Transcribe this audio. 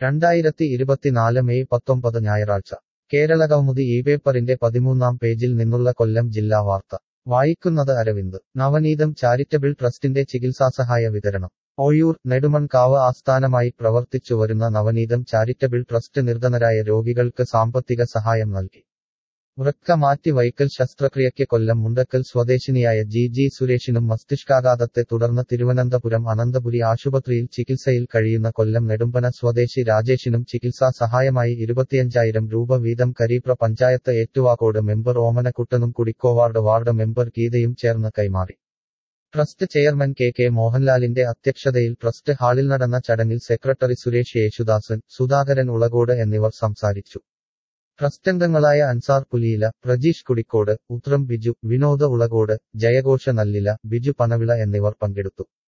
രണ്ടായിരത്തി ഇരുപത്തിനാല് മെയ് പത്തൊമ്പത് ഞായറാഴ്ച കേരളകൗമുദി ഈ പേപ്പറിന്റെ പതിമൂന്നാം പേജിൽ നിന്നുള്ള കൊല്ലം ജില്ലാ വാർത്ത വായിക്കുന്നത് അരവിന്ദ് നവനീതം ചാരിറ്റബിൾ ട്രസ്റ്റിന്റെ ചികിത്സാസഹായ വിതരണം ഓയൂർ നെടുമൺകാവ് ആസ്ഥാനമായി പ്രവർത്തിച്ചുവരുന്ന നവനീതം ചാരിറ്റബിൾ ട്രസ്റ്റ് നിർധനരായ രോഗികൾക്ക് സാമ്പത്തിക സഹായം നൽകി വൃക്ക മാറ്റി വൈക്കൽ ശസ്ത്രക്രിയയ്ക്ക് കൊല്ലം മുണ്ടക്കൽ സ്വദേശിനിയായ ജി ജി സുരേഷിനും മസ്തിഷ്കാഘാതത്തെ തുടർന്ന് തിരുവനന്തപുരം അനന്തപുരി ആശുപത്രിയിൽ ചികിത്സയിൽ കഴിയുന്ന കൊല്ലം നെടുമ്പന സ്വദേശി രാജേഷിനും ചികിത്സാ സഹായമായി ഇരുപത്തിയഞ്ചായിരം രൂപ വീതം കരീപ്ര പഞ്ചായത്ത് ഏറ്റുവാക്കോട് മെമ്പർ ഓമനക്കുട്ടനും കുടിക്കോവാർഡ് വാർഡ് മെമ്പർ ഗീതയും ചേർന്ന് കൈമാറി ട്രസ്റ്റ് ചെയർമാൻ കെ കെ മോഹൻലാലിന്റെ അധ്യക്ഷതയിൽ ട്രസ്റ്റ് ഹാളിൽ നടന്ന ചടങ്ങിൽ സെക്രട്ടറി സുരേഷ് യേശുദാസൻ സുധാകരൻ ഉളകോട് എന്നിവർ സംസാരിച്ചു ട്രസ്റ്റംഗങ്ങളായ അൻസാർ പുലിയില പ്രജീഷ് കുടിക്കോട് ഉത്രം ബിജു വിനോദ ഉളകോട് ജയഘോഷ നല്ലില ബിജു പനവിള എന്നിവർ പങ്കെടുത്തു